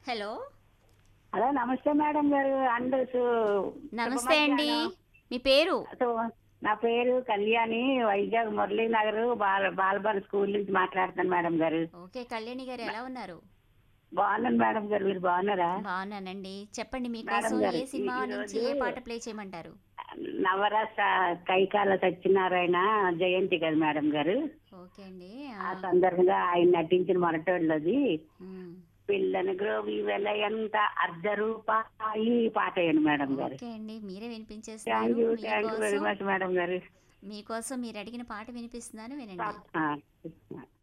hello hello నమస్తే madam గారు అందరూ నమస్తే అండి మీ పేరు నా పేరు కళ్యాణి వైజాగ్ మురళీనగర్ బాల బాలబడి స్కూల్ నుంచి మాట్లాడుతాను మేడం గారు ఓకే కళ్యాణి గారు ఎలా ఉన్నారు బాగున్నాను మేడం గారు మీరు బాగున్నారా బాగున్నానండి చెప్పండి మీకోసం గారు, ఏ సినిమా ఈ నుంచి ఏ రోజు- పాట ప్లే చేయమంటారు నవరస కైకాల సత్యనారాయణ జయంతి కదా మేడం గారు ఓకే అండి ఆ సందర్భంగా ఆయన నటించిన మొరటోళ్ళది ఉమ్, పిల్లని గ్రోవి వెల ఎంత అర్ధ రూపాయి పాట అయ్యండి మేడం గారు ఓకే అండి మీరే థ్యాంక్ వినిపించేస్తున్నారు యూ థ్యాంక్ యూ వెరీ మీకోసం మచ్ మేడం గారు మీకోసం మీరు అడిగిన పాట వినిపిస్తున్నాను వినండి ఆ,